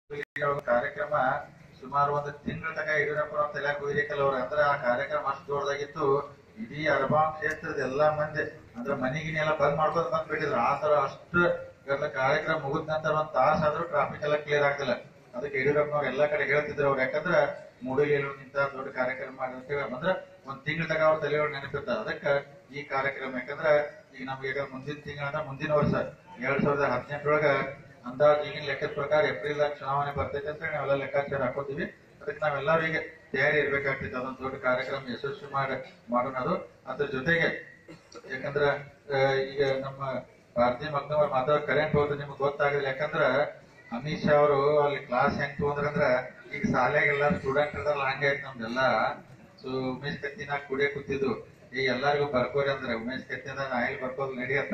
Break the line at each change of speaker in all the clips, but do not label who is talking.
ಒಂದು ಕಾರ್ಯಕ್ರಮ ಸುಮಾರು ಒಂದು ತಿಂಗಳ ತನಕ ಯಡಿಯೂರಪ್ಪನ ತಲೆಯಾಗ ಹೋಗಿರಿಕಲ್ಲ ಅವ್ರು ಅಂದ್ರೆ ಆ ಕಾರ್ಯಕ್ರಮ ಅಷ್ಟು ದೊಡ್ಡದಾಗಿತ್ತು ಇಡೀ ಅರಬಾಂ ಕ್ಷೇತ್ರದ ಎಲ್ಲಾ ಮಂದಿ ಅಂದ್ರೆ ಮನಿಗಿನಿ ಎಲ್ಲ ಬಂದ್ ಮಾಡ್ಕೊಂಡ್ ಬಂದ್ಬಿಟ್ಟಿದ್ರು ಆ ತರ ಅಷ್ಟು ಗದ್ದಲ ಕಾರ್ಯಕ್ರಮ ಮುಗಿದ ನಂತರ ಒಂದ್ ತಾಸ ಆದ್ರೂ ಟ್ರಾಫಿಕ್ ಎಲ್ಲ ಕ್ಲಿಯರ್ ಆಗ್ತಿಲ್ಲ ಅದಕ್ಕೆ ಯಡಿಯೂರಪ್ಪನವ್ರು ಎಲ್ಲಾ ಕಡೆ ಹೇಳ್ತಿದ್ರು ಅವ್ರು ಯಾಕಂದ್ರ ಮೂಡಿಗೆಲು ಇಂತ ದೊಡ್ಡ ಕಾರ್ಯಕ್ರಮ ಮಾಡಿರ್ತೇವೆ ಅಂದ್ರೆ ಒಂದ್ ತಿಂಗಳ ತನಕ ಅವ್ರ ತಲೆಯೊಳಗೆ ನೆನಪಿರ್ತಾರೆ ಅದಕ್ಕೆ ಈ ಕಾರ್ಯಕ್ರಮ ಯಾಕಂದ್ರ ಈಗ ನಮ್ಗೆ ಈಗ ಮುಂದಿನ ತಿಂಗಳ ಅಂದ್ರೆ ಮುಂದಿನ ವರ್ಷ ಎರಡ್ ಸಾವಿರದ ಹದಿನೆಂಟರೊಳಗ ಅಂದಾಜು ಈಗಿನ ಲೆಕ್ಕದ ಪ್ರಕಾರ ಏಪ್ರಿಲ್ ಚುನಾವಣೆ ಬರ್ತೈತೆ ಅಂತ ಹೇಳಿ ನಾವೆಲ್ಲ ಲೆಕ್ಕಾಚಾರ ಹಾಕೋತೀವಿ ಅದಕ್ಕೆ ನಾವೆಲ್ಲರೂ ಈಗ ತಯಾರಿ ಇರ್ಬೇಕಾಗ್ತೈತೆ ಅದೊಂದು ದೊಡ್ಡ ಕಾರ್ಯಕ್ರಮ ಯಶಸ್ವಿ ಮಾಡಿ ಮಾಡೋಣ ಅದು ಅದ್ರ ಜೊತೆಗೆ ಯಾಕಂದ್ರ ಆ, ಈಗ ನಮ್ಮ ಭಾರತೀಯ ಮಗ್ನವ್ರ ಮಾತಾಡೋ ಕರೆಂಟ್ ಹೋದ್ರೆ ನಿಮ್ಗೆ ಗೊತ್ತಾಗಲ್ಲ ಯಾಕಂದ್ರ ಅಮಿತ್ ಶಾ ಅವರು ಅಲ್ಲಿ ಕ್ಲಾಸ್ ಹೆಂಗ್ ತಗೊಂಡ್ರಂದ್ರ ಈಗ ಶಾಲೆಗೆಲ್ಲ ಸ್ಟೂಡೆಂಟ್ ಇದಾರಲ್ಲ ಹಂಗೆ ಆಯ್ತು ನಮ್ದೆಲ್ಲ ಸೊ ಉಮೇಶ್ ಕತ್ತಿನ ಕುಡಿಯ ಕೂತಿದ್ದು ಈಗ ಎಲ್ಲಾರಿಗೂ ಬರ್ಕೋರಿ ಅಂದ್ರೆ ಉಮೇಶ್ ಕತ್ತಿನ ನಾ ಎಲ್ಲಿ ಬರ್ಕೋದು ನಡಿಯತ್ತ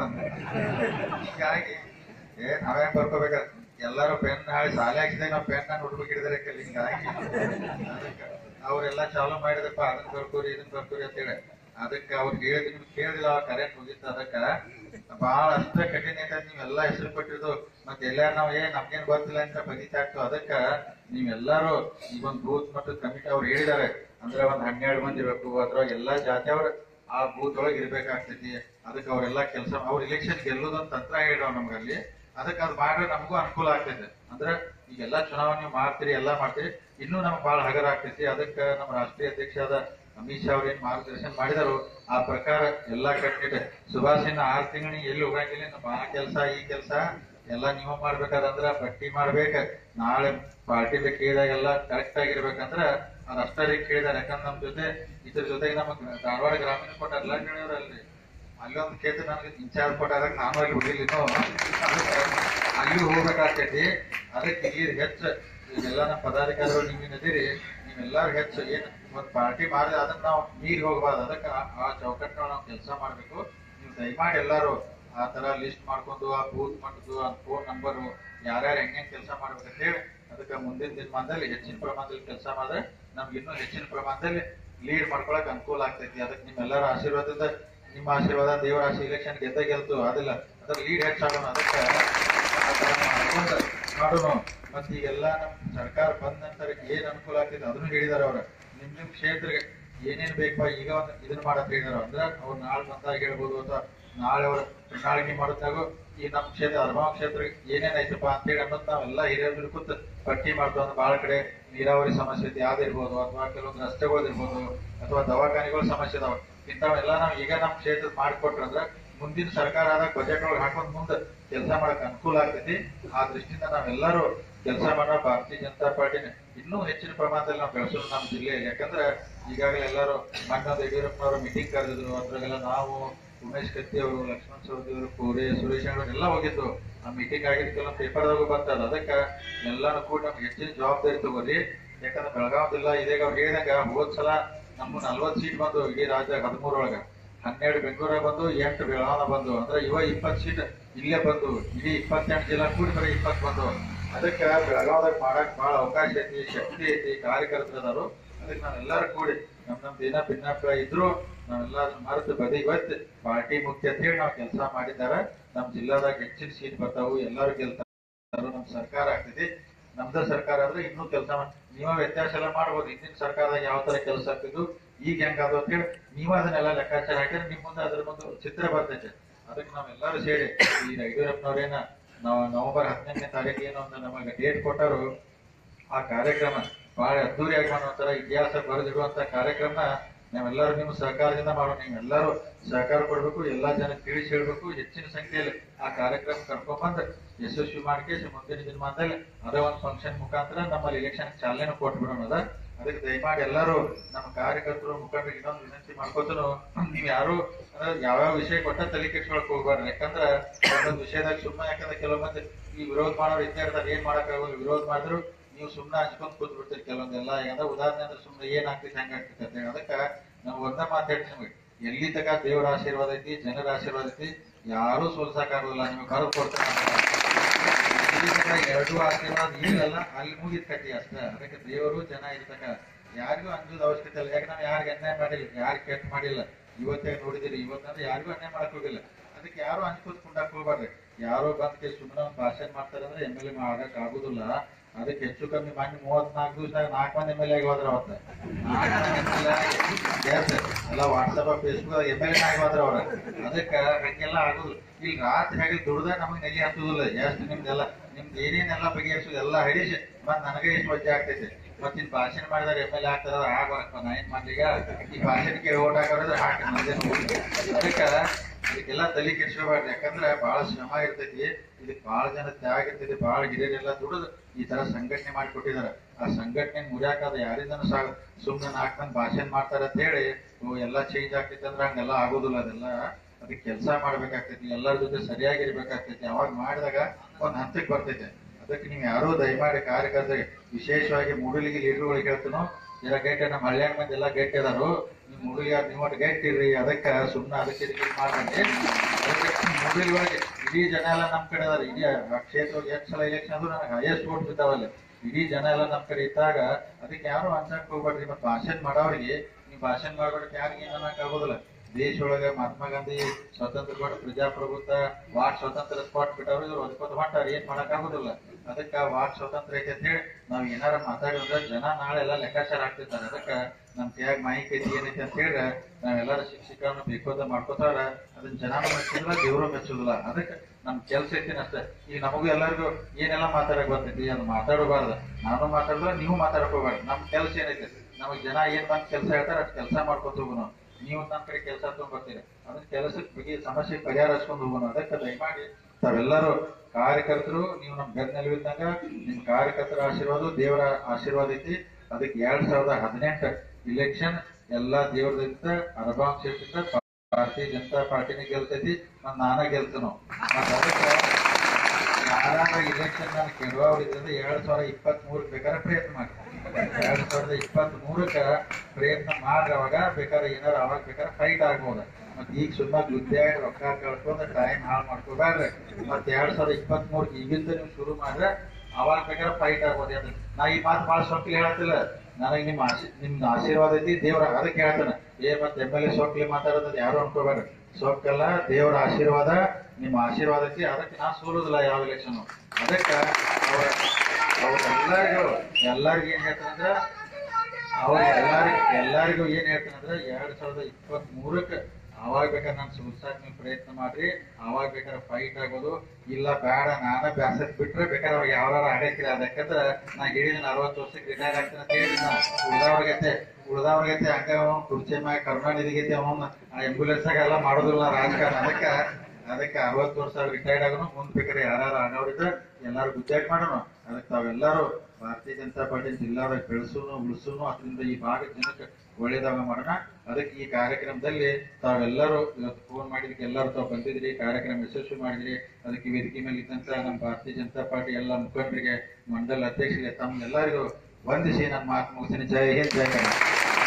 ಹೀಗಾಗಿ ಏ ನಾವೇನ್ ಬರ್ಕೋಬೇಕ ಎಲ್ಲಾರು ಪೆನ್ ಹಾಳಿ ಶಾಲೆ ಹಾಕಿದಾಗ ನಾವು ಪೆನ್ ನಾನು ಹುಡುಗ ಹಿಡಿದ್ರೆ ಹಿಂಗಾಗಿ ಅದಕ್ಕೆ ಅವ್ರೆಲ್ಲ ಚಾಲು ಮಾಡಿದಪ್ಪ ಅದನ್ನ ಬರ್ಕೋರಿ ಇದನ್ನ ಬರ್ಕೋರಿ ಅಂತ ಹೇಳಿ ಅದಕ್ಕೆ ಅವ್ರು ಹೇಳಿದ್ ನಿಮ್ಗೆ ಕೇಳಿದಿಲ್ಲ ಕರೆಂಟ್ ಹೋಗಿತ್ತು ಅದಕ್ಕ ಬಹಳ ಅಷ್ಟ ಕಠಿಣ ಐತೆ ನೀವೆಲ್ಲಾ ಹೆಸರು ಕೊಟ್ಟಿದ್ದು ಮತ್ತೆ ಎಲ್ಲಾರು ನಾವ್ ಏನ್ ನಮ್ಗೇನ್ ಗೊತ್ತಿಲ್ಲ ಅಂತ ಬದಿತಾ ಆಗ್ತು ಅದಕ್ಕ ನೀವೆಲ್ಲಾರು ಈ ಒಂದ್ ಬೂತ್ ಮತ್ತು ಕಮಿಟಿ ಅವ್ರು ಹೇಳಿದಾರೆ ಅಂದ್ರೆ ಒಂದ್ ಹನ್ನೆರಡು ಮಂದಿ ಇರ್ಬೇಕು ಅದ್ರೊಳಗೆ ಎಲ್ಲಾ ಜಾತಿಯವ್ರು ಆ ಬೂತ್ ಒಳಗೆ ಇರ್ಬೇಕಾಗ್ತೈತಿ ಅದಕ್ಕೆ ಅವರೆಲ್ಲ ಕೆಲಸ ಅವ್ರ ಇಲೆಕ್ಷನ್ ಗೆಲ್ಲೋದೊಂದ್ ತಂತ್ರ ಹೇಳಿದ್ರು ನಮ್ಗಲ್ಲಿ ಅದಕ್ಕೆ ಅದು ಮಾಡಿದ್ರೆ ನಮಗೂ ಅನುಕೂಲ ಆಗ್ತೈತೆ ಅಂದ್ರೆ ಈಗೆಲ್ಲಾ ಚುನಾವಣೆ ಮಾಡ್ತೀರಿ ಎಲ್ಲಾ ಮಾಡ್ತೀರಿ ಇನ್ನೂ ನಮ್ಗೆ ಬಹಳ ಹಗರ ಆಗ್ತೈತಿ ಅದಕ್ಕೆ ನಮ್ಮ ರಾಷ್ಟ್ರೀಯ ಅಧ್ಯಕ್ಷರಾದ ಅಮಿತ್ ಶಾ ಅವ್ರು ಏನ್ ಮಾರ್ಗದರ್ಶನ ಮಾಡಿದಾರೋ ಆ ಪ್ರಕಾರ ಎಲ್ಲಾ ಕಟ್ಟಿಟ್ಟು ಸುಭಾಷಿನ ಆರ್ ತಿಂಗಳಿಗೆ ಎಲ್ಲಿ ಹೋಗಂಗಿಲ್ಲ ನಮ್ಮ ಆ ಕೆಲಸ ಈ ಕೆಲಸ ಎಲ್ಲಾ ನೀವು ಮಾಡ್ಬೇಕಾದಂದ್ರ ಪಟ್ಟಿ ಮಾಡ್ಬೇಕ ನಾಳೆ ಪಾರ್ಟಿ ಕೇಳಿದಾಗೆಲ್ಲ ಕರೆಕ್ಟ್ ಆಗಿರ್ಬೇಕಂದ್ರ ಅದ್ ಅಷ್ಟೇ ಕೇಳಿದಾರೆ ಯಾಕಂದ್ರೆ ನಮ್ ಜೊತೆ ಇದ್ರ ಜೊತೆಗೆ ನಮ್ಮ ಧಾರವಾಡ ಗ್ರಾಮೀಣ ಕೊಟ್ಟ ಎಲ್ಲ ಕೇಳಿದ್ರಲ್ರಿ ಅಲ್ಲಿ ಒಂದು ಕೇಳಿದ್ರೆ ನನಗೆ ಇನ್ಚಾರ್ಜ್ ಕೊಟ್ಟಾಗ ನಾನು ಅಲ್ಲಿ ಹೋಗಿಲ್ಲ ಇನ್ನೂ ಅದಕ್ಕೆ ಅಲ್ಲಿ ಹೋಗ್ಬೇಕಾಗ್ತೈತಿ ಅದಕ್ಕೆ ಇಲ್ಲಿ ಹೆಚ್ಚು ಈಗೆಲ್ಲ ನಮ್ಮ ಪದಾಧಿಕಾರಿಗಳು ನಿಮ್ಮಿನದಿರಿ ನೀವೆಲ್ಲರೂ ಹೆಚ್ಚು ಏನ್ ಒಂದ್ ಪಾರ್ಟಿ ಮಾಡಿದ್ರೆ ಅದನ್ನ ನಾವು ಮೀರಿ ಹೋಗಬಾರ್ದು ಅದಕ್ಕೆ ಆ- ಆ ಚೌಕಟ್ಟಿನೊಳಗೆ ನಾವು ಕೆಲಸ ಮಾಡ್ಬೇಕು ನೀವು ದಯಮಾಡಿ ಎಲ್ಲರೂ ಆ ತರ ಲಿಸ್ಟ್ ಮಾಡ್ಕೊಂಡು ಆ ಬೂತ್ ಮಟ್ಟದ್ದು ಆ ಫೋನ್ ನಂಬರ್ ಯಾರ್ಯಾರು ಹೆಂಗ್ ಕೆಲಸ ಮಾಡ್ಬೇಕು ಅಂತ ಹೇಳಿ ಅದಕ್ಕೆ ಮುಂದಿನ ದಿನಮಾನದಲ್ಲಿ ಹೆಚ್ಚಿನ ಪ್ರಮಾಣದಲ್ಲಿ ಕೆಲಸ ಮಾಡಿದ್ರೆ ನಮ್ಗೆ ಇನ್ನೂ ಹೆಚ್ಚಿನ ಪ್ರಮಾಣದಲ್ಲಿ ಲೀಡ್ ಮಾಡ್ಕೊಳಕ್ ಅನುಕೂಲ ಆಗ್ತೈತಿ ಅದಕ್ಕೆ ನಿಮ್ಮೆಲ್ಲರ ಆಶೀರ್ವಾದದಿಂದ ನಿಮ್ಮ ಆಶೀರ್ವಾದ ದೇವರ ಆಶೀರ್ವಾದ ಇಲೆಕ್ಷನ್ ಗೆದ್ದ ಗೆಲ್ತು ಅದಿಲ್ಲ ಅದ್ರ ಲೀಡ್ ಹೆಚ್ಚಾಗೋಣ ಅದಕ್ಕೆ ಆ ಥರ ಮಾಡ್ಕೊಂಡು ಮಾಡೋಣ ಮತ್ತೆ ಈಗೆಲ್ಲ ನಮ್ ಸರ್ಕಾರ ಬಂದ ನಂತರ ಏನ್ ಅನುಕೂಲ ಆಗ್ತೈತೆ ಅದನ್ನು ಹೇಳಿದಾರೆ ಅವ್ರ ನಿಮ್ ನಿಮ್ ಕ್ಷೇತ್ರಕ್ಕೆ ಏನೇನ್ ಬೇಕಪ್ಪ ಈಗ ಒಂದು ಇದನ್ನ ಮಾಡಕ್ ಹೇಳಿದಾರ ಅಂದ್ರೆ ಅವ್ರು ನಾಳೆ ಬಂದಾಗ ಹೇಳ್ಬೋದು ಅಥವಾ ನಾಳೆ ಅವ್ರ ಪ್ರಣಾಳಿಕೆ ಮಾಡಿದಾಗ ಈ ನಮ್ ಕ್ಷೇತ್ರ ಅರ್ಮಾವ ಕ್ಷೇತ್ರಕ್ಕೆ ಏನೇನ್ ಐತಪ್ಪ ಅಂತೇಳಿ ಅನ್ನೋದು ನಾವೆಲ್ಲ ಹಿರಿಯರು ಕೂತ್ ಪಟ್ಟಿ ಮಾಡ್ತು ಅಂದ್ರೆ ಬಹಳ ಕಡೆ ನೀರಾವರಿ ಸಮಸ್ಯೆ ಐತಿ ಯಾವ್ದಿರ್ಬೋದು ಅಥವಾ ಕೆಲವೊಂದು ರಸ್ತೆಗಳು ಇರ್ಬೋದು ಅಥವಾ ದವಾಖಾನೆಗಳ ಸಮಸ್ಯೆ ಇದಾವ ಇಂಥವೆಲ್ಲ ನಾವು ಈಗ ನಮ್ ಕ್ಷೇತ್ರ ಮಾಡಿಕೊಟ್ರಂದ್ರ ಮುಂದಿನ ಸರ್ಕಾರ ಆದಾಗ ಬಜೆಟ್ ಒಳಗೆ ಹಾಕೊಂಡ್ ಮುಂದೆ ಕೆಲಸ ಮಾಡಕ್ ಅನುಕೂಲ ಆಗ್ತೈತಿ ಆ ದೃಷ್ಟಿಯಿಂದ ನಾವೆಲ್ಲರೂ ಕೆಲಸ ಮಾಡೋ ಭಾರತೀಯ ಜನತಾ ಪಾರ್ಟಿನ ಇನ್ನೂ ಹೆಚ್ಚಿನ ಪ್ರಮಾಣದಲ್ಲಿ ನಾವು ಬೆಳೆಸೋದು ನಮ್ಮ ಜಿಲ್ಲೆಯಲ್ಲಿ ಯಾಕಂದ್ರೆ ಈಗಾಗಲೇ ಎಲ್ಲರೂ ಮನ್ನೊಂದು ಯಡಿಯೂರಪ್ಪನವರು ಮೀಟಿಂಗ್ ಕರೆದಿದ್ರು ಅದ್ರಾಗೆಲ್ಲ ನಾವು ಉಮೇಶ್ ಕತ್ತಿ ಅವರು ಲಕ್ಷ್ಮಣ್ ಸವದಿ ಅವರು ಕೋಡೆ ಸುರೇಶ್ ಅವರು ಎಲ್ಲ ಹೋಗಿದ್ದು ಆ ಮೀಟಿಂಗ್ ಆಗಿದ್ ಕೆಲವೊಂದು ಪೇಪರ್ದಾಗೂ ಬರ್ತದ ಅದಕ್ಕೆ ಎಲ್ಲಾನು ಕೂಡ ನಮ್ಗೆ ಹೆಚ್ಚಿನ ಜವಾಬ್ದಾರಿ ತಗೋರಿ ಯಾಕಂದ್ರೆ ಬೆಳಗಾವ್ ಜಿಲ್ಲಾ ಇದೀಗ ಅವ್ರು ಹೇಳಿದಾಗ ಹೋದ್ ಸಲ ನಮ್ಮ ನಲ್ವತ್ ಸೀಟ್ ಬಂದು ಇಡೀ ರಾಜ್ಯ ಹದಿಮೂರೊಳಗ ಹನ್ನೆರಡು ಬೆಂಗಳೂರಾಗ ಬಂದು ಎಂಟು ಬೆಳಗಾವನ ಬಂದು ಅಂದ್ರೆ ಇವ ಇಪ್ಪತ್ ಸೀಟ್ ಇಲ್ಲೇ ಬಂದು ಇಡೀ ಇಪ್ಪತ್ತೆಂಟು ಜಿಲ್ಲಾ ಕೂಡಿ ಬರೀ ಇಪ್ಪತ್ ಬಂದು ಅದಕ್ಕೆ ಬೆಳಗಾವದಾಗ ಮಾಡಕ್ ಬಹಳ ಅವಕಾಶ ಐತಿ ಶಕ್ತಿ ಐತಿ ಕಾರ್ಯಕರ್ತರು ಅದಾರು ಅದಕ್ಕೆ ನಾವೆಲ್ಲರೂ ಕೂಡಿ ನಮ್ ನಮ್ ದಿನ ಭಿನ್ನಾಭಿಪ್ರಾಯ ಇದ್ರು ನಾವೆಲ್ಲ ಮರೆತು ಬದಿಗೆ ಒತ್ತಿ ಪಾರ್ಟಿ ಮುಖ್ಯ ಅಂತ ಹೇಳಿ ನಾವು ಕೆಲಸ ಮಾಡಿದ್ದಾರೆ ನಮ್ ಜಿಲ್ಲಾದಾಗ ಹೆಚ್ಚಿನ ಸೀಟ್ ಬರ್ತಾವು ಎಲ್ಲರೂ ಗೆಲ್ತಾರು ನಮ್ ಸರ್ಕಾರ ಆಗ್ತೈತಿ ನಮ್ದ ಸರ್ಕಾರ ಆದ್ರೆ ಇನ್ನೂ ಕೆಲಸ ನೀವ ವ್ಯತ್ಯಾಸ ಎಲ್ಲ ಮಾಡ್ಬೋದು ಹಿಂದಿನ ಸರ್ಕಾರದಾಗ ಯಾವ ತರ ಕೆಲಸ ಆಗ್ತಿದ್ದು ಈಗ ಹೆಂಗಾದ್ರು ಅಂತ ಹೇಳಿ ನೀವ ಅದನ್ನೆಲ್ಲ ಲೆಕ್ಕಾಚಾರ ಹಾಕಿದ್ರೆ ನಿಮ್ ಮುಂದೆ ಅದ್ರ ಒಂದು ಚಿತ್ರ ಬರ್ತೈತೆ ಅದಕ್ಕೆ ನಾವೆಲ್ಲರೂ ಸೇರಿ ಈ ಯಡಿಯೂರಪ್ಪನವ್ರೇನ ನಾವು ನವೆಂಬರ್ ಹದಿನೆಂಟನೇ ತಾರೀಕು ಏನು ಅಂತ ನಮಗೆ ಡೇಟ್ ಕೊಟ್ಟರು ಆ ಕಾರ್ಯಕ್ರಮ ಬಹಳ ಅದ್ದೂರಿಯಾಗಿ ಮಾಡೋ ಒಂಥರ ಇತಿಹಾಸ ಬರೆದಿಡುವಂತ ಕಾರ್ಯಕ್ರಮ ನಾವೆಲ್ಲರೂ ನಿಮ್ಮ ಸಹಕಾರದಿಂದ ಮಾಡೋಣ ನೀವೆಲ್ಲರೂ ಸಹಕಾರ ಕೊಡ್ಬೇಕು ಎಲ್ಲಾ ಜನ ತಿಳಿಸಿ ಹೇಳ್ಬೇಕು ಹೆಚ್ಚಿನ ಸಂಖ್ಯೆಯಲ್ಲಿ ಆ ಕಾರ್ಯಕ್ರಮ ಕರ್ಕೊಂಡ್ಬಂದು ಯಶಸ್ವಿ ಮಾಡ್ಕೇಸಿ ಮುಂದಿನ ದಿನಮಾನದಲ್ಲಿ ಅದೇ ಒಂದು ಫಂಕ್ಷನ್ ಮುಖಾಂತರ ನಮ್ಮಲ್ಲಿ ಇಲೆಕ್ಷನ್ ಚಾಲನೆ ಕೊಟ್ಬಿಡೋಣ ಅದ ಅದಕ್ಕೆ ದಯಮಾಡಿ ಎಲ್ಲರೂ ನಮ್ಮ ಕಾರ್ಯಕರ್ತರು ಮುಖಂಡರಿಗೆ ಇನ್ನೊಂದು ವಿನಂತಿ ಮಾಡ್ಕೋತನು ನೀವ್ ಯಾರು ಅಂದ್ರೆ ಯಾವ್ಯಾವ ವಿಷಯ ಕೊಟ್ಟ ತಲೆ ಕೆಡ್ಸ್ಕೊಳಕ್ ಹೋಗ್ಬಾರ್ದು ಯಾಕಂದ್ರ ಒಂದೊಂದು ವಿಷಯದಾಗ ಸುಮ್ಮನೆ ಯಾಕಂದ್ರೆ ಕೆಲವು ಮಂದಿ ಈ ವಿರೋಧ ಮಾಡೋರು ಇದ್ದೇ ಇರ್ತಾರೆ ಏನ್ ಮಾಡಕ್ ಆಗೋಲ್ಲ ವಿರೋಧ ಮಾಡಿದ್ರು ನೀವು ಸುಮ್ಮನೆ ಹಂಚ್ಕೊಂಡ್ ಕೂತ್ ಬಿಡ್ತೀರಿ ಕೆಲವೊಂದೆಲ್ಲ ಯಾಕಂದ್ರೆ ಉದಾಹರಣೆ ಅಂದ್ರೆ ಸುಮ್ಮನೆ ಏನ್ ಆಗ್ತೈತೆ ಹೆಂಗ್ ಆಗ್ತೈತೆ ಅಂತ ಹೇಳಿ ಅದಕ್ಕ ನಾವು ಒಂದೇ ಮಾತಾಡ್ತೀನಿ ನಿಮಗೆ ಎಲ್ಲಿ ತಕ ದೇವರ ಆಶೀರ್ವಾದ ಐತಿ ಜನರ ಆಶೀರ್ವಾದ ಐತಿ ಯಾರೂ ಸೋಲ್ಸಕ್ಕಾಗೋದಿಲ್ಲ ನಿಮಗೆ ಕರೆದು ಕೊಡ್ತಾರೆ ಇಲ್ಲಿ ತನಕ ಎರಡು ಆಶೀರ್ವಾದ ಇಲ್ಲಲ್ಲ ಅಲ್ಲಿ ಮುಗಿದ ಕಟ್ಟಿ ಅಷ್ಟೇ ಅದಕ್ಕೆ ದೇವರು ಜನ ಇರ್ತಕ ಯಾರಿಗೂ ಅಂಜೋದ್ ಅವಶ್ಯಕತೆ ಇಲ್ಲ ಯಾಕೆ ನಾವು ಯಾರಿಗೆ ಅನ್ಯಾಯ ಮಾಡಿಲ್ಲ ಯಾರು ಕೆಟ್ಟ ಮಾಡಿಲ್ಲ ಇವತ್ತೇ ನೋಡಿದಿರಿ ಇವತ್ತಂದ್ರೆ ಯಾರಿಗೂ ಅನ್ಯಾಯ ಮಾಡಕ್ ಹೋಗಿಲ್ಲ ಅದಕ್ಕೆ ಯಾರು ಹಂಚ್ಕೋತ್ ಕುಂಡಾಕ್ ಹೋಗ್ಬಾರ್ದು ಯಾರೋ ಬಂದ್ಕೆ ಸುಮ್ಮನೆ ಒಂದು ಭಾಷಣ ಮಾಡ್ತಾರೆ ಅಂದ್ರೆ ಎಮ್ ಎಲ್ ಎ ಮಾಡಕ್ ಆಗುದಿಲ್ಲ ಅದಕ್ಕೆ ಹೆಚ್ಚು ಕಮ್ಮಿ ಮಾಡಿ ಮೂವತ್ನಾಲ್ಕು ದಿವಸದಾಗ ನಾಲ್ಕು ಮಂದಿ ಎಮ್ ಎಲ್ ಎ ಹೋದ್ರ ಅವತ್ತ ನಾಲ್ಕು ಮಂದಿ ಎಮ್ ಎಲ್ ಎ ಎಲ್ಲ WhatsApp Facebook M L A ಆಗಿ ಹೋದ್ರ ಅವ್ರ ಅದಕ್ಕೆ ಹಂಗೆಲ್ಲ ಆಗುದು ಇಲ್ಲಿ ರಾತ್ರಿ ಹಾಗೆ ದುಡ್ದ ನಮಗೆ ನೆಲೆ ಹತ್ತುದಿಲ್ಲ ಎಷ್ಟು ನಿಮ್ದೆಲ್ಲ ನಿಮ್ದು ಏನೇನೆಲ್ಲ ಬಗೆಹರಿಸೋದು ಎಲ್ಲ ಹಿಡಿಸಿ ಮತ್ ನನಗೆ ಎಷ್ಟು ವಜ್ಜೆ ಆಗ್ತೈತೆ ಮತ್ ಇನ್ ಭಾಷಣ ಮಾಡಿದ್ರೆ ಎಮ್ ಎಲ್ ಎ ಆಗ್ತಾರ ಆಗ್ಬಾರಪ್ಪ ನಾ ಏನ್ ಮಾಡ್ಲಿ ಈಗ ಈ ಭಾಷಣಕ್ಕೆ ಓಟ್ ಹಾಕೋದ್ರೆ ಹಾಕಿ ನಂದೇನು ಅದಕ್ಕೆ ಇದಕ್ಕೆಲ್ಲ ತಲೆ ಕೆಡ್ಸ್ಕೋಬಾರ್ದು ಯಾಕಂದ್ರೆ ಬಹಳ ಶ್ರಮ ಇರ್ತೈತಿ ಇದಕ್ಕೆ ಬಹಳ ಜನ ತ್ಯಾಗ ಇರ್ತೈತಿ ಬಹಳ ಹಿರಿಯರೆಲ್ಲ ದುಡಿದು ಈ ತರ ಸಂಘಟನೆ ಮಾಡಿಕೊಟ್ಟಿದಾರೆ ಆ ಸಂಘಟನೆ ಮುರಿಯಾಕದ ಯಾರಿಂದನೂ ಸಾ ಸುಮ್ನೆ ನಾಲ್ಕು ಮಂದಿ ಭಾಷಣ ಮಾಡ್ತಾರ ಅಂತ ಹೇಳಿ ಓ ಎಲ್ಲ ಚೇಂಜ್ ಆಗ್ತೈತಿ ಅಂದ್ರೆ ಹಂಗೆಲ್ಲ ಆಗೋದಿಲ್ಲ ಅದೆಲ್ಲ ಅದಕ್ಕೆ ಕೆಲಸ ಮಾಡ್ಬೇಕಾಗ್ತೈತಿ ಎಲ್ಲರ ಜೊತೆ ಸರಿಯಾಗಿರ್ಬೇಕಾಗ್ತೈತಿ ಅವಾಗ ಮಾಡಿದಾಗ ಒಂದ್ ಹಂತಕ್ಕೆ ಬರ್ತೈತೆ ಅದಕ್ಕೆ ನೀವು ಯಾರೋ ದಯಮಾಡಿ ಕಾರ್ಯಕರ್ತರಿಗೆ ವಿಶೇಷವಾಗಿ ಮೂಡಲಿಗೆ ಲೀಡರ್ಗಳಿಗೆ ಹೇಳ್ತೀನೋ ಜರ ಗೇಟ್ ನಮ್ಮ ಹಳ್ಳಿಯ ಮಂದಿ ಎಲ್ಲ ಗೇಟ್ ಇದಾರು ನೀವು ಮೂಡಲಿ ನೀವು ಒಟ್ಟು ಗೇಟ್ ಇರ್ರಿ ಅದಕ್ಕೆ ಸುಮ್ಮನೆ ಅದಕ್ಕೆ ಇದಕ್ಕೆ ಮಾಡ್ಬಂಡಿ ಅದಕ್ಕೆ ಮೂಡಲಿ ಒಳಗೆ ಇಡೀ ಜನ ಎಲ್ಲ ನಮ್ ಕಡೆ ಅದಾರ ಇಡೀ ಆ ಕ್ಷೇತ್ರ ಎಷ್ಟು ಸಲ ಎಲೆಕ್ಷನ್ ಆದ್ರೂ ನನಗೆ ಹೈಯೆಸ್ಟ್ ವೋಟ್ ಬಿದ್ದಾವಲ್ಲಿ ಇಡೀ ಜನ ಎಲ್ಲ ನಮ್ ಕಡೆ ಇದ್ದಾಗ ಅದಕ್ಕೆ ಯಾರು ಅನ್ಸಕ್ ಹೋಗ್ಬೇಡ್ರಿ ಮತ್ತೆ ಭಾಷಣ ಮಾಡೋರಿಗೆ ನೀವು ಭಾಷಣ ಮಾಡ್ಬೇಡಕ್ಕೆ ಯಾರಿಗೆ ಏನ್ ಅನ್ನಕ್ ಆಗೋದಿಲ್ಲ ದೇಶ ಒಳಗೆ ಮಹಾತ್ಮ ಗಾಂಧಿ ಸ್ವತಂತ್ರ ಕೊಟ್ಟು ಪ್ರಜಾಪ್ರಭುತ್ವ ವಾಕ್ ಸ್ವತಂತ್ರ ಸ್ಪಾಟ್ ಬಿಟ್ಟವ್ರು ಇವ್ರು ಹೊದ್ಕೊತ ಹೊಂಟಾರ ಏನ್ ಮಾಡಕ್ ಆಗುದಿಲ್ಲ ಅದಕ್ಕ ವಾಕ್ ಸ್ವತಂತ್ರ ಐತೆ ಅಂತ ಹೇಳಿ ನಾವ್ ಏನಾರ ಮಾತಾಡಿದ್ರೆ ಜನ ನಾಳೆ ಎಲ್ಲ ಲೆಕ್ಕಾಚಾರ ಆಗ್ತಿರ್ತಾರೆ ಅದಕ್ಕ ನಮ್ ಕೈಯಾಗ ಮಾಹಿತಿ ಐತಿ ಏನೈತಿ ಅಂತ ಹೇಳಿ ನಾವೆಲ್ಲರೂ ಶಿಕ್ಷಕರನ್ನ ಬೇಕೋದ ಮಾಡ್ಕೋತಾರ ಅದನ್ನ ಜನನು ಮೆಚ್ಚುದಿಲ್ಲ ದೇವ್ರು ಮೆಚ್ಚುದಿಲ್ಲ ಅದಕ್ಕೆ ನಮ್ ಕೆಲ್ಸ ಐತಿನ ಅಷ್ಟೇ ಈಗ ನಮಗೂ ಎಲ್ಲರಿಗೂ ಏನೆಲ್ಲ ಮಾತಾಡಕ್ ಬರ್ತೈತಿ ಅದು ಮಾತಾಡಬಾರ್ದು ನಾನು ಮಾತಾಡಿದ್ರೆ ನೀವು ಮಾತಾಡಕ್ ಹೋಗ್ಬಾರ್ದು ನಮ್ ಕೆಲ್ಸ ಏನೈತಿ ನಮಗ್ ಜನ ಏನ್ ಬಂದ್ ಕೆಲ್ಸ ಹೇಳ್ತಾರ ಅಷ್ಟ್ ಕೆಲ್ಸ ಮಾಡ್ಕೊತ ಹೋಗೋಣ ನೀವು ನಮ್ಮ ಕಡೆ ಕೆಲಸ ತಗೊಂಡ್ಬರ್ತೀರಿ ಅದನ್ನ ಕೆಲಸಕ್ಕೆ ಬಗ್ಗೆ ಸಮಸ್ಯೆ ಪರಿಹಾರ ಹಚ್ಕೊಂಡು ಹೋಗೋಣ ಅದಕ್ಕೆ ದಯಮಾಡಿ ತಾವೆಲ್ಲರೂ ಕಾರ್ಯಕರ್ತರು ನೀವು ನಮ್ ಬೆನ್ನೆಲುಬಿದ್ದಂಗ ನಿಮ್ ಕಾರ್ಯಕರ್ತರ ಆಶೀರ್ವಾದ ದೇವರ ಆಶೀರ್ವಾದ ಐತಿ ಅದಕ್ಕೆ ಎರಡ್ ಸಾವಿರದ ಹದಿನೆಂಟು ಇಲೆಕ್ಷನ್ ಎಲ್ಲಾ ದೇವ್ರದಿಂದ ಅರಬಾಂ ಕ್ಷೇತ್ರದಿಂದ ಭಾರತೀಯ ಜನತಾ ಪಾರ್ಟಿನೇ ಗೆಲ್ತೈತಿ ಮತ್ ನಾನ ಗೆಲ್ತನು ಮತ್ ಅದಕ್ಕೆ ಯಾರಾಗ ಇಲೆಕ್ಷನ್ ನಾನು ಕೆಡವಾಡಿದ್ರೆ ಎರಡ್ ಸಾವಿರದ ಇಪ್ಪತ್ತ್ ಮೂರಕ್ಕೆ ಬೇಕಾದ್ರೆ ಪ್ರಯತ್ನ ಮಾಡಿ ಎರಡ್ ಸಾವಿರದ ಇಪ್ಪತ್ತ್ ಮೂರಕ್ಕ ಪ್ರಯತ್ನ ಮಾಡ್ರಿ ಅವಾಗ ಬೇಕಾದ್ರೆ ಏನಾರ ಅವಾಗ ಬೇಕಾದ್ರೆ ಫೈಟ್ ಆಗ್ಬೋದ ಮತ್ ಈಗ ಸುಮ್ಮನೆ ಗುದ್ದಾಡಿ ರೊಕ್ಕ ಕಳ್ಕೊಂಡು ಟೈಮ್ ಹಾಳು ಮಾಡ್ಕೋಬ್ಯಾಡ್ರಿ ಮತ್ ಎರಡ್ ಸಾವಿರದ ಇಪ್ಪತ್ತ್ ಮೂರಕ್ಕೆ ಈಗಿಂದ ನೀವು ಶುರು ಮಾಡ್ರೆ ಅವಾಗ ಬೇಕಾದ್ರೆ ಫೈಟ್ ಆಗ್ಬೋದು ಅದು ನಾ ಈ ಮಾತು ಭಾಳ ಸೊಕ್ಲಿ ಹೇಳ್ತಿಲ್ಲ ನನಗೆ ನಿಮ್ಮ ಆಶೀ ನಿಮ್ದು ಆಶೀರ್ವಾದ ಐತಿ ದೇವ್ರ ಅದಕ್ಕೆ ಹೇಳ್ತಾನೆ ಏ ಮತ್ತೆ ಎಮ್ ಎಲ್ ಎ ಸೊಕ್ಲಿ ಮಾತಾಡೋದು ಯಾರು ಅನ್ಕೋಬೇಡ್ರಿ ಸೊಕ್ಕಲ್ಲ ದೇವರ ಆಶೀರ್ವಾದ ನಿಮ್ಮ ಆಶೀರ್ವಾದ ಐತಿ ಅದಕ್ಕೆ ನಾ ಸೋಲುದಿಲ್ಲ ಯಾವ ಎಲೆಕ್ಷನ್ ಅದಕ್ಕೆ ಅವ್ರ ಅವ್ರೆಲ್ಲರಿಗೂ ಎಲ್ಲರಿಗೂ ಏನ್ ಹೇಳ್ತಾನಂದ್ರ ಅವ್ರ ಎಲ್ಲಾರಿಗೂ ಎಲ್ಲರಿಗೂ ಏನ್ ಹೇಳ್ತಾನಂದ್ರ ಎರಡ್ ಸಾವಿರದ ಇಪ್ಪತ್ತ್ ಮೂರಕ್ಕೆ ಅವಾಗ ಬೇಕಾದ್ರೆ ನಾನು ಸುಲ್ಸಾಕ್ ನೀವು ಪ್ರಯತ್ನ ಮಾಡ್ರಿ ಅವಾಗ ಬೇಕಾದ್ರೆ ಫೈಟ್ ಆಗೋದು ಇಲ್ಲ ಬೇಡ ನಾನ ಬ್ಯಾಸಕ್ ಬಿಟ್ರೆ ಬೇಕಾದ್ರೆ ಅವ್ರಿಗೆ ಯಾವ್ದಾರ ಆಗಕ್ಕಿಲ್ಲ ಅದಕ್ಕಂದ್ರ ನಾ ಹೇಳಿದ್ದೀನಿ ಅರವತ್ತು ವರ್ಷಕ್ಕೆ ರಿಟೈರ್ ಆಗ್ತಾನೆ ಅಂತ ಹೇಳಿದ್ದೀನಿ ನಾ ಉಳ್ದವ್ರಿಗೈತೆ ಉಳ್ದವ್ರಿಗೈತೆ ಹಂಗ ಅವ್ನು ಕುರ್ಚಿ ಮ್ಯಾಗ ಕರುಣಾನಿಧಿಗೈತೆ ಅವನ ಆಂಬ್ಯುಲೆನ್ಸ್ ಎಲ್ಲ ಮಾಡೋದಿಲ್ಲ ರಾಜಕಾರಣ ಅದಕ್ಕ ಅದಕ್ಕೆ ಅರವತ್ತು ವರ್ಷ ರಿಟೈರ್ಡ್ ಆಗೋನು ಮುಂದ್ ಬೇಕಾದ್ರೆ ಯಾರು ಆಗೋರಿದ್ರೆ ಎಲ್ಲಾರು ಗುದ್ದಾಟ್ ಮಾಡೋಣ ಅದಕ್ಕೆ ತಾವೆಲ್ಲರೂ ಭಾರತೀಯ ಜನತಾ ಪಾರ್ಟಿ ಜಿಲ್ಲಾದ ಬೆಳೆಸೋನು ಉಳಿಸೋನು ಅದರಿಂದ ಈ ಭಾಗದ ಜನಕ್ಕೆ ಒಳ್ಳೇದಾಗ ಮಾಡೋಣ ಅದಕ್ಕೆ ಈ ಕಾರ್ಯಕ್ರಮದಲ್ಲಿ ತಾವೆಲ್ಲರೂ ಇವತ್ತು ಫೋನ್ ಮಾಡಿದಕ್ಕೆ ಎಲ್ಲರೂ ತಾವು ಬಂದಿದ್ರಿ ಕಾರ್ಯಕ್ರಮ ಯಶಸ್ವಿ ಮಾಡಿದ್ರಿ ಅದಕ್ಕೆ ವೇದಿಕೆ ಮೇಲೆ ಇದ್ದಂತ ನಮ್ಮ ಭಾರತೀಯ ಜನತಾ ಪಾರ್ಟಿ ಎಲ್ಲ ಮುಖಂಡರಿಗೆ ಮಂಡಲ ಅಧ್ಯಕ್ಷರಿಗೆ ತಮ್ಮೆಲ್ಲರಿಗೂ ವಂದಿಸಿ ನನ್ನ ಮಾತು ಮುಗಿಸ್ತೀನಿ ಜೈ ಹಿಂದ್ ಜೈ ಕರ್ನಾಟಕ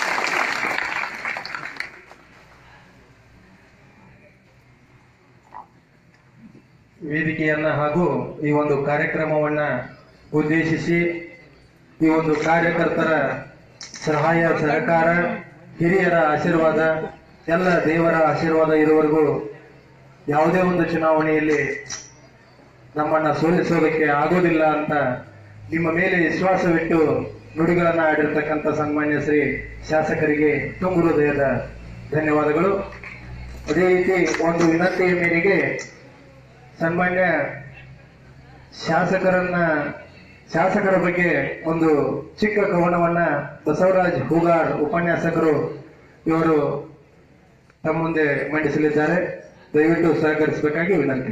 ವೇದಿಕೆಯನ್ನ ಹಾಗೂ ಈ ಒಂದು ಕಾರ್ಯಕ್ರಮವನ್ನ ಉದ್ದೇಶಿಸಿ ಈ ಒಂದು ಕಾರ್ಯಕರ್ತರ ಸಹಾಯ ಸಹಕಾರ ಹಿರಿಯರ ಆಶೀರ್ವಾದ ಎಲ್ಲ ದೇವರ ಆಶೀರ್ವಾದ ಇರುವವರೆಗೂ ಯಾವುದೇ ಒಂದು ಚುನಾವಣೆಯಲ್ಲಿ ನಮ್ಮನ್ನ ಸೋಲಿಸೋದಕ್ಕೆ ಆಗೋದಿಲ್ಲ ಅಂತ ನಿಮ್ಮ ಮೇಲೆ ವಿಶ್ವಾಸವಿಟ್ಟು ನುಡಿಗಳನ್ನ ಆಡಿರ್ತಕ್ಕಂಥ ಸನ್ಮಾನ್ಯ ಶ್ರೀ ಶಾಸಕರಿಗೆ ತುಂಬು ಹೃದಯದ ಧನ್ಯವಾದಗಳು ಅದೇ ರೀತಿ ಒಂದು ವಿನಂತಿಯ ಮೇರೆಗೆ ಸನ್ಮಾನ್ಯ ಶಾಸಕರನ್ನ ಶಾಸಕರ ಬಗ್ಗೆ ಒಂದು ಚಿಕ್ಕ ಕವನವನ್ನ ಬಸವರಾಜ್ ಹೂಗಾರ್ ಉಪನ್ಯಾಸಕರು ಇವರು ತಮ್ಮ ಮುಂದೆ ಮಂಡಿಸಲಿದ್ದಾರೆ ದಯವಿಟ್ಟು ಸಹಕರಿಸಬೇಕಾಗಿ ವಿನಂತಿ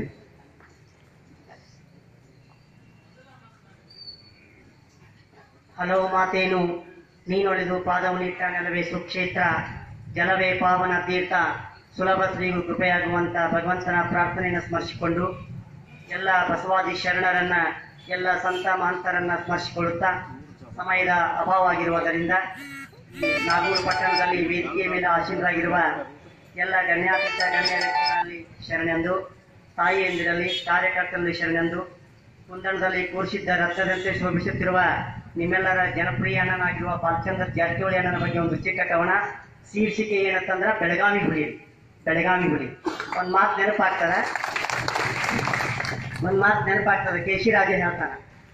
ಹಲವು ಮಾತೇನು ನೀನೊಳೆದು ಪಾದವನಿಟ್ಟ ನೆಲವೇ ಸುಕ್ಷೇತ್ರ ಜಲವೇ ಪಾವನ ತೀರ್ಥ ಸುಲಭ ಶ್ರೀಗೂ ಕೃಪೆಯಾಗುವಂತ ಭಗವಂತನ ಪ್ರಾರ್ಥನೆಯನ್ನು ಸ್ಮರಿಸಿಕೊಂಡು ಎಲ್ಲ ಬಸವಾದಿ ಶರಣರನ್ನ ಎಲ್ಲ ಸಂತ ಮಹಂತರನ್ನ ಸ್ಮರಿಸಿಕೊಳ್ಳುತ್ತಾ ಸಮಯದ ಅಭಾವವಾಗಿರುವುದರಿಂದ ಈ ನಾಗೂರು ಪಟ್ಟಣದಲ್ಲಿ ವೇದಿಕೆಯ ಮೇಲೆ ಆಸೀನರಾಗಿರುವ ಎಲ್ಲ ಗಣ್ಯಾತೀತ ಗಣ್ಯ ವ್ಯಕ್ತಿಗಳಲ್ಲಿ ಶರಣೆಂದು ತಾಯಿಯಂದಿರಲ್ಲಿ ಕಾರ್ಯಕರ್ತರಲ್ಲಿ ಶರಣೆಂದು ಕುಂದಣದಲ್ಲಿ ಕೂರಿಸಿದ್ದ ರಕ್ತದಂತೆ ಶೋಭಿಸುತ್ತಿರುವ ನಿಮ್ಮೆಲ್ಲರ ಜನಪ್ರಿಯ ಅಣ್ಣನಾಗಿರುವ ಬಾಲಚಂದ್ರ ಜಾರಕಿಹೊಳಿ ಅಣ್ಣನ ಬಗ್ಗೆ ಒಂದು ಚಿಕ್ಕ ಕವನ ಶೀರ್ಷಿಕೆ ಏನಂತಂದ್ರ ಬೆಳಗಾವಿ ಹುಲಿ ಬೆಳಗಾವಿ ಹುಲಿ ಒಂದ್ ಮಾತು ನೆನಪಾಗ್ತದ ಒಂದ್ ಮಾತು ನೆನಪಾಗ್ತದ ಕೆ ಸಿ ರಾಜ ಹೇಳ್ತಾನ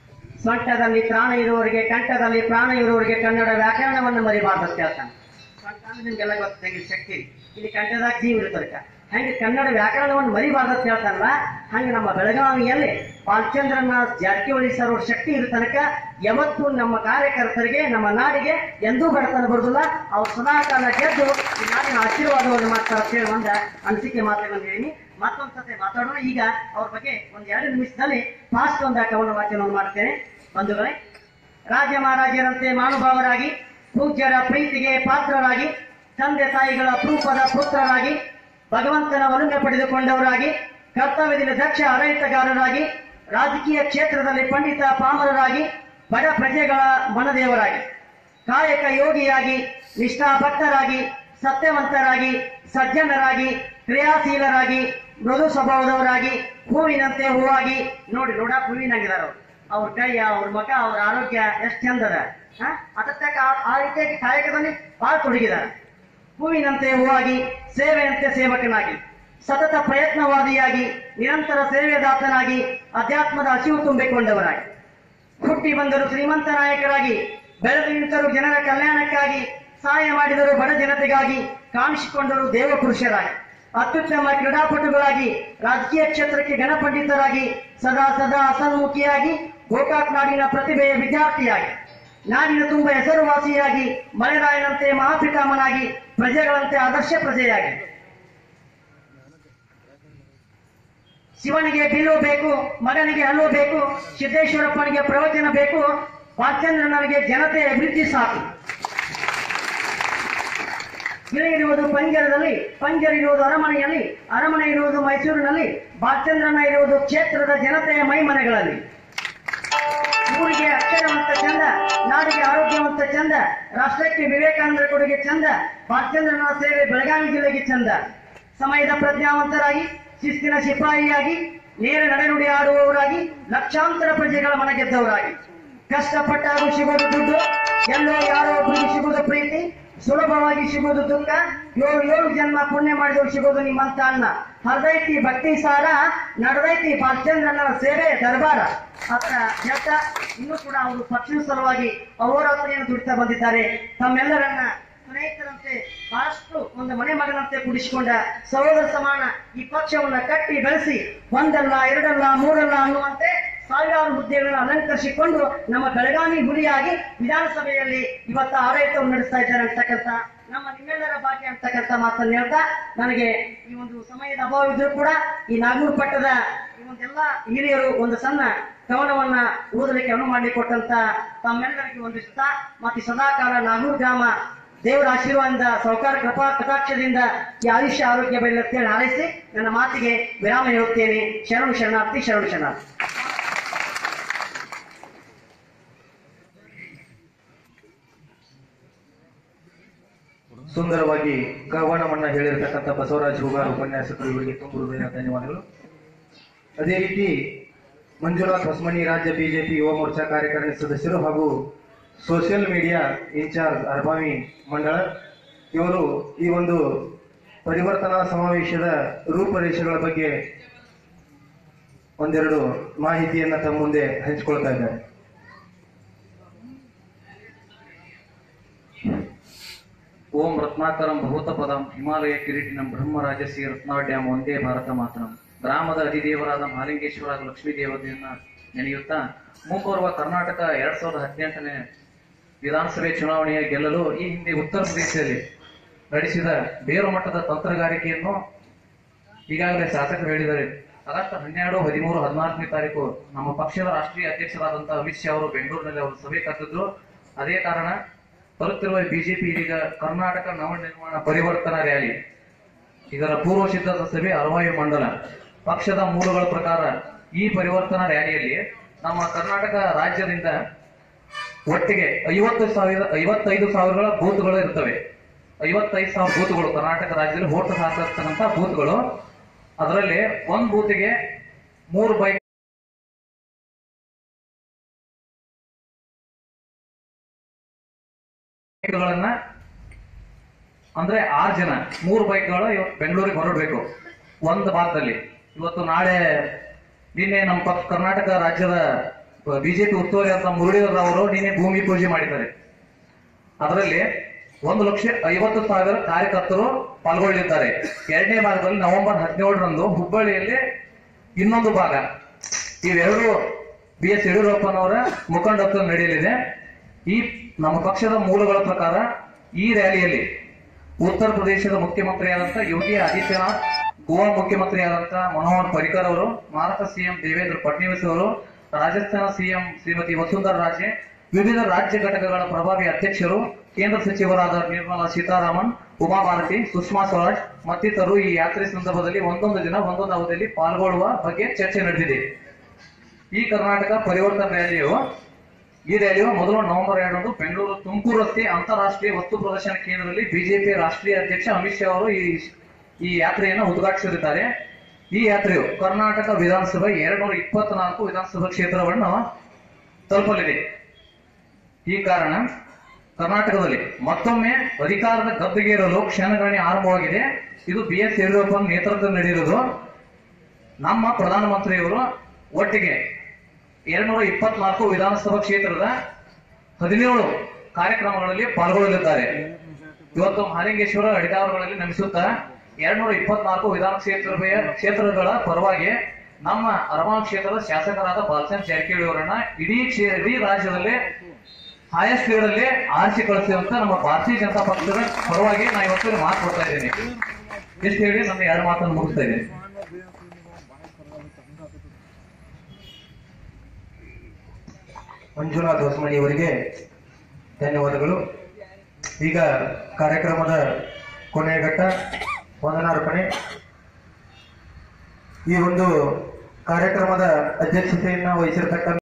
ಸೊಂಟದಲ್ಲಿ ಪ್ರಾಣ ಇರುವವರಿಗೆ ಕಂಠದಲ್ಲಿ ಪ್ರಾಣ ಇರುವವರಿಗೆ ಕನ್ನಡ ವ್ಯಾಕರಣವನ್ನು ಮರಿಬಾರ್ದು ಅಂತ ಹೇಳ್ತಾನೆ ಸೊಂಟ ಅಂದ್ರೆ ನಿಮ್ಗೆಲ್ಲ ಗೊತ್ತಾಗಿ ಶಕ್ತಿ ಇಲ್ಲಿ ಕಂಠದಾಗ ಜೀವ ಇರ್ತದೆ ಹಂಗೆ ಕನ್ನಡ ವ್ಯಾಕರಣವನ್ನು ಮರಿಬಾರ್ದು ಅಂತ ಹೇಳ್ತಾನಲ್ಲ ಹಂಗೆ ನಮ್ಮ ಬೆಳಗಾವಿಯಲ್ಲಿ ಬಾಲಚಂದ್ರನ ಜಾರಕಿಹೊಳಿ ಸರ್ ಅವ್ರ ಶಕ್ತಿ ಇರೋ ತನಕ ಯಾವತ್ತೂ ನಮ್ಮ ಕಾರ್ಯಕರ್ತರಿಗೆ ನಮ್ಮ ನಾಡಿಗೆ ಎಂದೂ ಬಡತನ ಬರುದಿಲ್ಲ ಅವ್ರು ಸದಾಕಾಲ ಗೆದ್ದು ಈ ನಾಡಿನ ಆಶೀರ್ವಾದವನ್ನು ಮಾಡ್ತಾರೆ ಅಂತ ಹೇಳಿ ಒಂದು ಅನಿಸಿಕೆ ಮಾತುಗಳನ್ನು ಹೇಳಿ ಮತ್ತೊಂದ್ ಸತಿ ಮಾತಾಡೋಣ ಈಗ ಅವ್ರ ಬಗ್ಗೆ ಒಂದ್ ಎರಡು ನಿಮಿಷದಲ್ಲಿ ಫಾಸ್ಟ್ ಒಂದು ಕವನ ವಾಚನವನ್ನು ಮಾಡ್ತೇನೆ ಬಂಧುಗಳೇ ರಾಜ ಮಹಾರಾಜರಂತೆ ಮಾನುಭಾವರಾಗಿ ಪೂಜ್ಯರ ಪ್ರೀತಿಗೆ ಪಾತ್ರರಾಗಿ ತಂದೆ ತಾಯಿಗಳ ಅಪರೂಪದ ಪುತ್ರರಾಗಿ ಭಗವಂತನ ಒಲುಮೆ ಪಡೆದುಕೊಂಡವರಾಗಿ ಕರ್ತವ್ಯದಲ್ಲಿ ದಕ್ಷ ಆಡಳಿತಗಾರರಾಗಿ ರಾಜಕೀಯ ಕ್ಷೇತ್ರದಲ್ಲಿ ಪಂಡಿತ ಪಾಮರರಾಗಿ ಬಡ ಪ್ರಜೆಗಳ ಮನದೇವರಾಗಿ ಕಾಯಕ ಯೋಗಿಯಾಗಿ ನಿಷ್ಠಾಭಕ್ತರಾಗಿ ಸತ್ಯವಂತರಾಗಿ ಸಜ್ಜನರಾಗಿ ಕ್ರಿಯಾಶೀಲರಾಗಿ ಮೃದು ಸ್ವಭಾವದವರಾಗಿ ಹೂವಿನಂತೆ ಹೂವಾಗಿ ನೋಡಿ ನೋಡ ಹೂವಿನಾಗಿದ್ದಾರೆ ಅವ್ರು ಅವ್ರ ಕೈ ಅವ್ರ ಮಗ ಅವ್ರ ಆರೋಗ್ಯ ಎಷ್ಟು ಚಂದದ ಅದಕ್ಕೆ ಆ ರೀತಿಯಾಗಿ ಕಾಯಕದಲ್ಲಿ ಬಾಳ್ ತೊಡಗಿದ್ದಾರೆ ಹೂವಿನಂತೆ ಹೂವಾಗಿ ಸೇವೆಯಂತೆ ಸೇವಕನಾಗಿ ಸತತ ಪ್ರಯತ್ನವಾದಿಯಾಗಿ ನಿರಂತರ ಸೇವೆದಾತನಾಗಿ ಅಧ್ಯಾತ್ಮದ ಹಸಿವು ತುಂಬಿಕೊಂಡವರಾಗಿ ಹುಟ್ಟಿ ಬಂದರು ಶ್ರೀಮಂತ ನಾಯಕರಾಗಿ ಬೆಳೆದು ನಿಂತರು ಜನರ ಕಲ್ಯಾಣಕ್ಕಾಗಿ ಸಹಾಯ ಮಾಡಿದರು ಬಡ ಜನತೆಗಾಗಿ ಕಾಣಿಸಿಕೊಂಡರು ದೇವಪುರುಷರಾಗಿ ಅತ್ಯುತ್ತಮ ಕ್ರೀಡಾಪಟುಗಳಾಗಿ ರಾಜಕೀಯ ಕ್ಷೇತ್ರಕ್ಕೆ ಗಣಪಂಡಿತರಾಗಿ ಸದಾ ಸದಾ ಹಸನ್ಮುಖಿಯಾಗಿ ಗೋಕಾಕ್ ನಾಡಿನ ಪ್ರತಿಭೆಯ ವಿದ್ಯಾರ್ಥಿಯಾಗಿ ನಾಡಿನ ತುಂಬ ಹೆಸರುವಾಸಿಯಾಗಿ ಮಳೆರಾಯನಂತೆ ಮಹಾಪಿತಾಮನಾಗಿ ಪ್ರಜೆಗಳಂತೆ ಆದರ್ಶ ಪ್ರಜೆಯಾಗಿ ಶಿವನಿಗೆ ಬಿಲ್ಲು ಬೇಕು ಮಗನಿಗೆ ಹಲ್ಲು ಬೇಕು ಸಿದ್ದೇಶ್ವರಪ್ಪನಿಗೆ ಪ್ರವಚನ ಬೇಕು ವಾಚಂದ್ರನಿಗೆ ಜನತೆ ಅಭಿವೃದ್ಧಿ ಸಾಕು ಗಿಳಿ ಇರುವುದು ಪಂಜರದಲ್ಲಿ ಪಂಜರ ಇರುವುದು ಅರಮನೆಯಲ್ಲಿ ಅರಮನೆ ಇರುವುದು ಮೈಸೂರಿನಲ್ಲಿ ಬಾಲಚಂದ್ರನ ಇರುವುದು ಕ್ಷೇತ್ರದ ಜನತೆಯ ಮೈಮನೆಗಳಲ್ಲಿ ಊರಿಗೆ ಅಕ್ಷರವಂತ ಚಂದ ನಾಡಿಗೆ ಆರೋಗ್ಯವಂತ ಚಂದ ರಾಷ್ಟ್ರಕ್ಕೆ ವಿವೇಕಾನಂದರ ಕೊಡುಗೆ ಚಂದ ಬಾಲಚಂದ್ರನ ಸೇವೆ ಬೆಳಗಾವಿ ಜಿಲ್ಲೆಗೆ ಚಂದ ಸಮಯದ ಪ್ರಜ್ಞಾವಂತರಾಗಿ ಶಿಸ್ತಿನ ಸಿಪಾಯಿಯಾಗಿ ನೇರ ನಡೆನುಡಿ ಆಡುವವರಾಗಿ ಲಕ್ಷಾಂತರ ಪ್ರಜೆಗಳ ಮನ ಗೆದ್ದವರಾಗಿ ಕಷ್ಟಪಟ್ಟಾಗೂ ಸಿಗೋದು ದುಡ್ಡು ಎಲ್ಲೋ ಯಾರೋ ಒಬ್ಬರಿಗೆ ಸಿಗೋದು ಪ್ರೀತಿ ಸುಲಭವಾಗಿ ಸಿಗೋದು ದುಃಖ ಏಳು ಏಳು ಜನ್ಮ ಪುಣ್ಯ ಮಾಡಿದವರು ಸಿಗೋದು ನಿಮ್ಮಂತ ಅನ್ನ ಹರದೈತಿ ಭಕ್ತಿ ಸಾರ ನಡೆದೈತಿ ಬಾಲಚಂದ್ರನ ಸೇವೆ ದರ್ಬಾರ ಅಂತ ಹೇಳ್ತಾ ಇನ್ನೂ ಕೂಡ ಅವರು ಪಕ್ಷದ ಸಲುವಾಗಿ ಅಹೋರಾತ್ರಿಯನ್ನು ದುಡಿತಾ ಬಂದಿದ್ದಾರೆ ತಮ್ಮೆಲ್ಲರನ್ನ ಸ್ನೇಹಿತರಂತೆ ಬಹಳಷ್ಟು ಒಂದು ಮನೆ ಮಗನಂತೆ ಕುಡಿಸಿಕೊಂಡ ಸಹೋದರ ಸಮಾನ ಈ ಪಕ್ಷವನ್ನ ಕಟ್ಟಿ ಬೆಳೆಸಿ ಒಂದಲ್ಲ ಎರಡಲ್ಲ ಮೂರಲ್ಲ ಅನ್ನುವಂತೆ ಸಾವಿರಾರು ಹುದ್ದೆಗಳನ್ನು ಅಲಂಕರಿಸಿಕೊಂಡು ನಮ್ಮ ಬೆಳಗಾವಿ ಹುಲಿಯಾಗಿ ವಿಧಾನಸಭೆಯಲ್ಲಿ ಇವತ್ತು ಆಡಳಿತವನ್ನು ನಡೆಸ್ತಾ ಇದ್ದಾರೆ ಅಂತಕ್ಕಂಥ ನಮ್ಮ ನಿಮ್ಮೆಲ್ಲರ ಭಾಗ್ಯ ಅಂತಕ್ಕಂಥ ಮಾತನ್ನು ಹೇಳ್ತಾ ನನಗೆ ಈ ಒಂದು ಸಮಯದ ಅಭಾವ ಇದ್ರೂ ಕೂಡ ಈ ನಾಗೂರು ಪಟ್ಟದ ಈ ಒಂದೆಲ್ಲ ಹಿರಿಯರು ಒಂದು ಸಣ್ಣ ಕವನವನ್ನ ಓದಲಿಕ್ಕೆ ಅನುವು ಮಾಡಿಕೊಟ್ಟಂತ ತಮ್ಮೆಲ್ಲರಿಗೂ ಒಂದಿಷ್ಟ ಮತ್ತೆ ಸದಾಕಾಲ ನಾಗೂರು ಗ್ರಾಮ ದೇವರ ಆಶೀರ್ವಾದದಿಂದ ಸೌಕಾರ ಕೃಪಾ ಕಟಾಕ್ಷದಿಂದ ಈ ಆಯುಷ್ಯ ಆರೋಗ್ಯ ಬೆಳೆಯಲಿ ಅಂತೇಳಿ ಹಾರೈಸಿ ನನ್ನ ಮಾತಿಗೆ ವಿರಾಮ ಹೇಳುತ್ತೇನೆ ಶರಣು ಶರಣಾರ್ಥಿ ಶರಣು ಶರಣಾರ್ಥಿ
ಸುಂದರವಾಗಿ ಕವನವನ್ನ ಹೇಳಿರ್ತಕ್ಕಂಥ ಬಸವರಾಜ್ ಹೂಗಾರ್ ಉಪನ್ಯಾಸಕರು ಇವರಿಗೆ ತುಂಬ ಹೃದಯ ಧನ್ಯವಾದಗಳು ಅದೇ ರೀತಿ ಮಂಜುನಾಥ್ ಹೊಸಮನಿ ರಾಜ್ಯ ಬಿಜೆಪಿ ಯುವ ಮೋರ್ಚಾ ಕಾರ್ಯಕಾರಿಣಿ ಸದಸ್ಯರು ಹಾಗೂ ಸೋಷಿಯಲ್ ಮೀಡಿಯಾ ಇನ್ಚಾರ್ಜ್ ಅರ್ಬಾವಿ ಮಂಡಳ ಇವರು ಈ ಒಂದು ಪರಿವರ್ತನಾ ಸಮಾವೇಶದ ರೂಪರೇಷೆಗಳ ಬಗ್ಗೆ ಒಂದೆರಡು ಮಾಹಿತಿಯನ್ನ ತಮ್ಮ ಮುಂದೆ ಹಂಚಿಕೊಳ್ತಾ ಇದ್ದಾರೆ
ಓಂ ರತ್ನಾಕರಂ ಭೂತಪದಂ ಹಿಮಾಲಯ ಕಿರೀಟಿನಂ ಬ್ರಹ್ಮರಾಜಸಿ ರತ್ನಾಢ್ಯಂ ಒಂದೇ ಭಾರತ ಮಾತರಂ ಗ್ರಾಮದ ಅಧಿದೇವರಾದ ಮಹಾಲಿಂಗೇಶ್ವರ ಹಾಗೂ ಲಕ್ಷ್ಮೀ ದೇವತೆಯನ್ನ ನೆನೆಯುತ್ತಾ ಮುಂಬರುವ ಕರ್ನಾಟಕ ಎರಡ್ ಸಾವಿರದ ಹದಿನೆಂಟನೇ ವಿಧಾನಸಭೆ ಚುನಾವಣೆಯ ಗೆಲ್ಲಲು ಈ ಹಿಂದೆ ಉತ್ತರ ಪ್ರದೇಶದಲ್ಲಿ ನಡೆಸಿದ ಬೇರು ಮಟ್ಟದ ತಂತ್ರಗಾರಿಕೆಯನ್ನು ಈಗಾಗಲೇ ಶಾಸಕರು ಹೇಳಿದ್ದಾರೆ ಆಗಸ್ಟ್ ಹನ್ನೆರಡು ಹದಿಮೂರು ಹದಿನಾಲ್ಕನೇ ತಾರೀಕು ನಮ್ಮ ಪಕ್ಷದ ರಾಷ್ಟ್ರೀಯ ಅಧ್ಯಕ್ಷರಾದಂತಹ ಅಮಿತ್ ಶಾ ಅವರು ಬೆಂಗಳೂರಿನಲ್ಲಿ ಅವರು ಸಭೆ ಕರೆದಿದ್ರು ಅದೇ ಕಾರಣ ಬರುತ್ತಿರುವ ಬಿಜೆಪಿ ಇದೀಗ ಕರ್ನಾಟಕ ನವನಿರ್ಮಾಣ ಪರಿವರ್ತನಾ ರ್ಯಾಲಿ ಇದರ ಪೂರ್ವ ಸಿದ್ಧತಾ ಸಭೆ ಅರವಾಯು ಮಂಡಲ ಪಕ್ಷದ ಮೂಲಗಳ ಪ್ರಕಾರ ಈ ಪರಿವರ್ತನಾ ರ್ಯಾಲಿಯಲ್ಲಿ ನಮ್ಮ ಕರ್ನಾಟಕ ರಾಜ್ಯದಿಂದ ಒಟ್ಟಿಗೆ ಐವತ್ತು ಸಾವಿರ ಐವತ್ತೈದು ಸಾವಿರಗಳ ಬೂತ್ಗಳು ಇರ್ತವೆ ಐವತ್ತೈದು ಸಾವಿರ ಬೂತ್ಗಳು ಕರ್ನಾಟಕ ರಾಜ್ಯದಲ್ಲಿ ವೋಟ್ ಹಾಕಿರ್ತಕ್ಕಂಥ ಬೂತ್ಗಳು ಅದರಲ್ಲಿ ಒಂದ್ ಬೂತಿಗೆ ಮೂರು ಬೈಕ್ ಬೈಕ್ಗಳನ್ನ ಅಂದ್ರೆ ಆರು ಜನ ಮೂರು ಬೈಕ್ಗಳು ಇವತ್ತು ಬೆಂಗಳೂರಿಗೆ ಹೊರಡಬೇಕು ಒಂದು ಭಾಗದಲ್ಲಿ ಇವತ್ತು ನಾಳೆ ನಿನ್ನೆ ನಮ್ಮ ಪಕ್ಷ ಕರ್ನಾಟಕ ರಾಜ್ಯದ ಬಿಜೆಪಿ ಉಸ್ತುವಾರಿ ಅಂತ ಮುರಳೀಧರ್ ಅವರು ನಿನ್ನೆ ಭೂಮಿ ಪೂಜೆ ಮಾಡಿದ್ದಾರೆ ಅದರಲ್ಲಿ ಒಂದು ಲಕ್ಷ ಐವತ್ತು ಸಾವಿರ ಕಾರ್ಯಕರ್ತರು ಪಾಲ್ಗೊಳ್ಳಲಿದ್ದಾರೆ ಎರಡನೇ ಭಾಗದಲ್ಲಿ ನವೆಂಬರ್ ಹದಿನೇಳರಂದು ಹುಬ್ಬಳ್ಳಿಯಲ್ಲಿ ಇನ್ನೊಂದು ಭಾಗ ಇವೆರಡು ಬಿ ಎಸ್ ಯಡಿಯೂರಪ್ಪನವರ ಮುಖಂಡತ್ವ ನಡೆಯಲಿದೆ ಈ ನಮ್ಮ ಪಕ್ಷದ ಮೂಲಗಳ ಪ್ರಕಾರ ಈ ರ್ಯಾಲಿಯಲ್ಲಿ ಉತ್ತರ ಪ್ರದೇಶದ ಮುಖ್ಯಮಂತ್ರಿಯಾದಂಥ ಯೋಗಿ ಆದಿತ್ಯನಾಥ್ ಗೋವಾ ಮುಖ್ಯಮಂತ್ರಿಯಾದಂಥ ಮನೋಹರ್ ಪರಿಕರ್ ಅವರು ಮಹಾರಾಷ್ಟ್ರ ಸಿಎಂ ದೇವೇಂದ್ರ ಫಡ್ನವೀಸ್ ಅವರು ರಾಜಸ್ಥಾನ ಸಿಎಂ ಶ್ರೀಮತಿ ವಸುಂಧರಾ ರಾಜೆ ವಿವಿಧ ರಾಜ್ಯ ಘಟಕಗಳ ಪ್ರಭಾವಿ ಅಧ್ಯಕ್ಷರು ಕೇಂದ್ರ ಸಚಿವರಾದ ನಿರ್ಮಲಾ ಸೀತಾರಾಮನ್ ಉಮಾ ಭಾರತಿ ಸುಷ್ಮಾ ಸ್ವರಾಜ್ ಮತ್ತಿತರರು ಈ ಯಾತ್ರೆ ಸಂದರ್ಭದಲ್ಲಿ ಒಂದೊಂದು ದಿನ ಒಂದೊಂದು ಅವಧಿಯಲ್ಲಿ ಪಾಲ್ಗೊಳ್ಳುವ ಬಗ್ಗೆ ಚರ್ಚೆ ನಡೆದಿದೆ ಈ ಕರ್ನಾಟಕ ಪರಿವರ್ತನಾ ರ್ಯಾಲಿಯು ಈ ರ್ಯಾಲಿಯು ಮೊದಲು ನವೆಂಬರ್ ಎರಡರಂದು ಬೆಂಗಳೂರು ತುಮಕೂರು ರಸ್ತೆ ಅಂತಾರಾಷ್ಟ್ರೀಯ ವಸ್ತು ಪ್ರದರ್ಶನ ಕೇಂದ್ರದಲ್ಲಿ ಬಿಜೆಪಿ ರಾಷ್ಟ್ರೀಯ ಅಧ್ಯಕ್ಷ ಅಮಿತ್ ಶಾ ಅವರು ಈ ಈ ಯಾತ್ರೆಯನ್ನು ಉದ್ಘಾಟಿಸಲಿದ್ದಾರೆ ಈ ಯಾತ್ರೆಯು ಕರ್ನಾಟಕ ವಿಧಾನಸಭೆ ಎರಡ್ನೂರ ಇಪ್ಪತ್ನಾಲ್ಕು ವಿಧಾನಸಭಾ ಕ್ಷೇತ್ರವನ್ನು ತಲುಪಲಿದೆ ಈ ಕಾರಣ ಕರ್ನಾಟಕದಲ್ಲಿ ಮತ್ತೊಮ್ಮೆ ಅಧಿಕಾರದ ಗದ್ದುಗೇರಲು ಕ್ಷಣಗಣನೆ ಆರಂಭವಾಗಿದೆ ಇದು ಬಿ ಎಸ್ ಯಡಿಯೂರಪ್ಪ ನೇತೃತ್ವದಲ್ಲಿ ನಡೆಯುವುದು ನಮ್ಮ ಪ್ರಧಾನಮಂತ್ರಿಯವರು ಒಟ್ಟಿಗೆ ಎರಡ್ನೂರ ಇಪ್ಪತ್ನಾಲ್ಕು ವಿಧಾನಸಭಾ ಕ್ಷೇತ್ರದ ಹದಿನೇಳು ಕಾರ್ಯಕ್ರಮಗಳಲ್ಲಿ ಪಾಲ್ಗೊಳ್ಳಲಿದ್ದಾರೆ ಇವತ್ತು ಮಹಾಲಿಂಗೇಶ್ವರ ಅಡಿದಾವರಗಳಲ್ಲಿ ನಮಿಸುತ್ತಾ ಎರಡ್ನೂರ ಇಪ್ಪತ್ನಾಲ್ಕು ವಿಧಾನ ಕ್ಷೇತ್ರ ಕ್ಷೇತ್ರಗಳ ಪರವಾಗಿ ನಮ್ಮ ಅರಮಾನ್ ಕ್ಷೇತ್ರದ ಶಾಸಕರಾದ ಬಾಲಚಂದ್ ಜಾರಕಿಹೊಳಿ ಅವರನ್ನ ಇಡೀ ಕ್ಷೇ ಇಡೀ ರಾಜ್ಯದಲ್ಲಿ ಹೈಯೆಸ್ಟ್ ಅಲ್ಲಿ ಆರಿಸಿ ಕಳಿಸುವಂತ ನಮ್ಮ ಭಾರತೀಯ ಜನತಾ ಪಕ್ಷದ ಪರವಾಗಿ ನಾ ಇವತ್ತು ಮಾತು ಕೊಡ್ತಾ ಇದ್ದೇನೆ ಇಷ್ಟು ಹೇಳಿ ನನ್ನ ಎರಡು ಮಾತನ್ನು ಮುಗಿಸ್ತಾ ಇದ್ದೇನೆ
ಮಂಜುನಾಥ್ ಹೊಸಮನಿ ಅವರಿಗೆ ಧನ್ಯವಾದಗಳು ಈಗ ಕಾರ್ಯಕ್ರಮದ ಕೊನೆಯ ಘಟ್ಟ ವಂದನಾರ್ಪಣೆ ಈ ಒಂದು ಕಾರ್ಯಕ್ರಮದ ಅಧ್ಯಕ್ಷತೆಯನ್ನ ವಹಿಸಿರ್ತಕ್ಕಂಥ